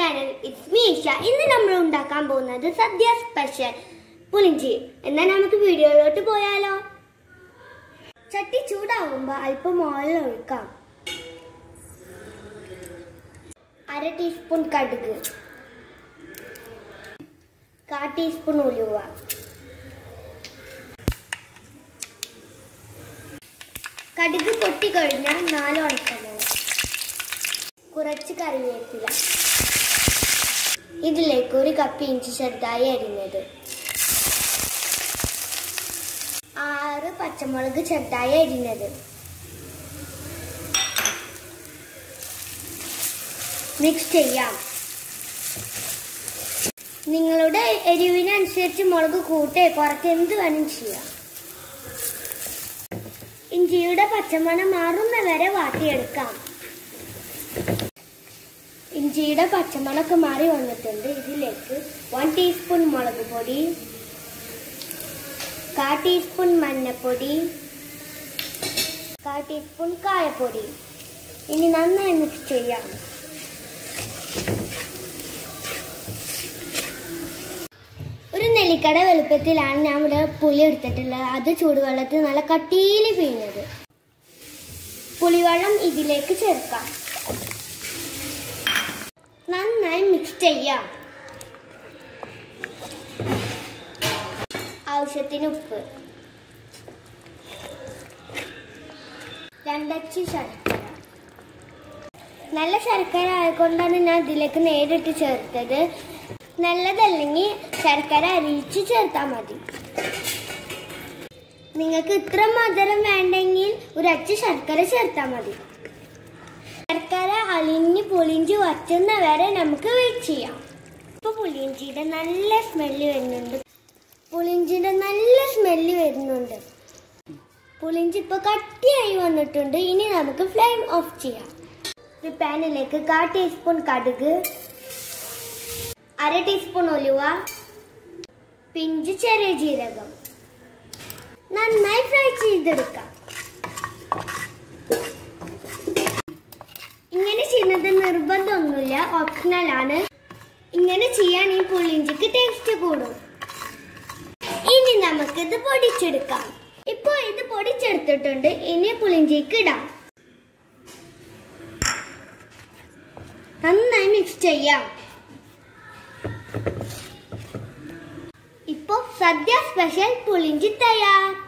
channel it's മീഷ ഇന്ന് നമ്മൾ ഉണ്ടാക്കാൻ പോകുന്നത് സദ്യ സ്പെഷ്യൽ പുളിഞ്ചി എന്നാൽ നമുക്ക് വീഡിയോയിലോട്ട് പോയാലോ ചട്ടി ചൂടാവുമ്പോൾ അല്പം ഓയിൽ ഒഴിക്കാം അര ടീസ്പൂൺ കടുക് കാ ടീസ്പൂൺ ഉലുവ കടുക് പൊട്ടിക്കഴിഞ്ഞാൽ നാല് ഉണക്കമുളക് കുറച്ച് കറിവേപ്പില ഇതിലേക്ക് ഒരു കപ്പ് ഇഞ്ചി ചെറുതായി അരിഞ്ഞത് ആറ് പച്ചമുളക് ചെറുതായി അരിഞ്ഞത് മിക്സ് ചെയ്യാം നിങ്ങളുടെ എരിവിനനുസരിച്ച് മുളക് കൂട്ടേ കുറയ്ക്ക് എന്ത് വേണം ചെയ്യാം ഇഞ്ചിയുടെ പച്ചമണം മാറുന്ന വരെ വാട്ടിയെടുക്കാം ഇഞ്ചിയുടെ പച്ചമണക്ക് മാറി വന്നിട്ടുണ്ട് ഇതിലേക്ക് വൺ ടീസ്പൂൺ മുളക് പൊടി കാ ടീസ്പൂൺ മഞ്ഞപ്പൊടി കാ ടീസ്പൂൺ കായപ്പൊടി ഇനി നന്നായി മിക്സ് ചെയ്യാം ഒരു നെല്ലിക്കട വലുപ്പത്തിലാണ് ഞാൻ ഇവിടെ പുളി എടുത്തിട്ടുള്ളത് അത് ചൂടുവെള്ളത്തിൽ നല്ല കട്ടിയിൽ പിഴിഞ്ഞത് പുളിവെള്ളം ഇതിലേക്ക് ചേർക്കാം നന്നായി മിക്സ് ചെയ്യാം ആവശ്യത്തിന് ഉപ്പ് രണ്ടച്ച് ശർക്കര നല്ല ശർക്കര ആയതുകൊണ്ടാണ് ഞാൻ ഇതിലേക്ക് നേരിട്ട് ചേർത്തത് നല്ലതല്ലെങ്കിൽ ശർക്കര അരിയിച്ച് ചേർത്താൽ മതി നിങ്ങൾക്ക് ഇത്ര മധുരം വേണ്ടെങ്കിൽ ഒരു അച്ച് ശർക്കര ചേർത്താൽ മതി ശർക്കര അലിഞ്ഞ് പുളിഞ്ചി വറ്റുന്ന വരെ നമുക്ക് വെയിറ്റ് ചെയ്യാം ഇപ്പൊ പുളിയിഞ്ചിയുടെ നല്ല സ്മെല്ല് വരുന്നുണ്ട് പുളിഞ്ചിയുടെ നല്ല സ്മെല്ല് വരുന്നുണ്ട് പുളിഞ്ചി ഇപ്പൊ കട്ടിയായി വന്നിട്ടുണ്ട് ഇനി നമുക്ക് ഫ്ലെയിം ഓഫ് ചെയ്യാം ഒരു പാനിലേക്ക് കാ ടീസ്പൂൺ കടുക് അര ടീസ്പൂൺ ഉലുവ പിഞ്ച് ചെറിയ ജീരകം നന്നായി ഫ്രൈ ചെയ്തെടുക്കാം ഇങ്ങനെ ചെയ്യുന്നത് നിർബന്ധമൊന്നുമില്ല ഓപ്ഷണൽ ആണ് ഇങ്ങനെ ചെയ്യാൻ ഈ പുളിഞ്ചിക്ക് ടേസ്റ്റ് കൂടും ഇനി നമുക്കിത് പൊടിച്ചെടുക്കാം ഇപ്പൊ ഇത് പൊടിച്ചെടുത്തിട്ടുണ്ട് ഇനി പുളിഞ്ചിക്ക് ഇടാം നന്നായി മിക്സ് ചെയ്യാം ഇപ്പൊ സദ്യ സ്പെഷ്യൽ പുളിഞ്ചി തയ്യാർ